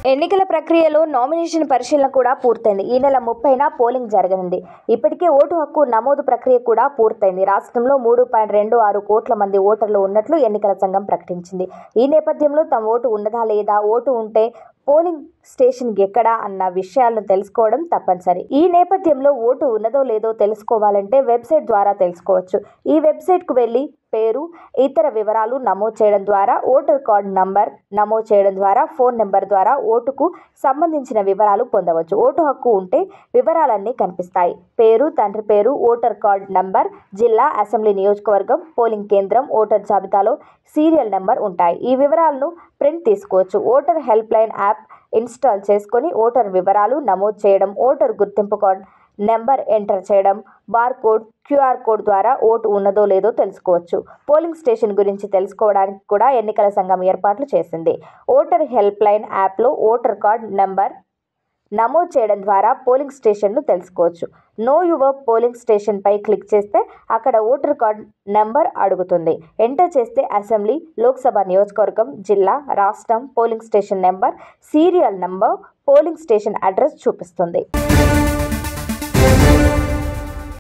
ఎన్నికల ప్రక్రియలో నామినేషన్ పరిశీలన కూడా పూర్తయింది ఈ నెల ముప్పైన పోలింగ్ జరగనుంది ఇప్పటికే ఓటు హక్కు నమోదు ప్రక్రియ కూడా పూర్తయింది రాష్ట్రంలో మూడు పాయింట్ రెండు ఆరు కోట్ల మంది ఓటర్లు ఉన్నట్లు ఎన్నికల సంఘం ప్రకటించింది ఈ నేపథ్యంలో తమ ఓటు ఉన్నదా లేదా ఓటు ఉంటే పోలింగ్ స్టేషన్ ఎక్కడా అన్న విషయాలను తెలుసుకోవడం తప్పనిసరి ఈ నేపథ్యంలో ఓటు ఉన్నదో లేదో తెలుసుకోవాలంటే వెబ్సైట్ ద్వారా తెలుసుకోవచ్చు ఈ వెబ్సైట్కు వెళ్ళి పేరు ఇతర వివరాలు నమోదు చేయడం ద్వారా ఓటర్ కార్డ్ నంబర్ నమోదు చేయడం ద్వారా ఫోన్ నెంబర్ ద్వారా ఓటుకు సంబంధించిన వివరాలు పొందవచ్చు ఓటు హక్కు ఉంటే వివరాలన్నీ కనిపిస్తాయి పేరు తండ్రి పేరు ఓటర్ కార్డ్ నంబర్ జిల్లా అసెంబ్లీ నియోజకవర్గం పోలింగ్ కేంద్రం ఓటర్ జాబితాలో సీరియల్ నెంబర్ ఉంటాయి ఈ వివరాలను ప్రింట్ తీసుకోవచ్చు voter helpline app install చేసుకొని ఓటర్ వివరాలు నమోదు చేయడం ఓటర్ గుర్తింపు కార్డ్ నెంబర్ ఎంటర్ చేయడం బార్ కోడ్ క్యూఆర్ కోడ్ ద్వారా ఓటు ఉన్నదో లేదో తెలుసుకోవచ్చు పోలింగ్ స్టేషన్ గురించి తెలుసుకోవడానికి కూడా ఎన్నికల సంఘం ఏర్పాట్లు చేసింది ఓటర్ హెల్ప్ లైన్ యాప్లో ఓటర్ కార్డ్ నెంబర్ నమోదు చేయడం ద్వారా పోలింగ్ స్టేషన్ను తెలుసుకోవచ్చు నో యువర్ పోలింగ్ స్టేషన్పై క్లిక్ చేస్తే అక్కడ ఓటర్ కార్డ్ నెంబర్ అడుగుతుంది ఎంటర్ చేస్తే అసెంబ్లీ లోక్సభ నియోజకవర్గం జిల్లా రాష్ట్రం polling station number serial number polling station address చూపిస్తుంది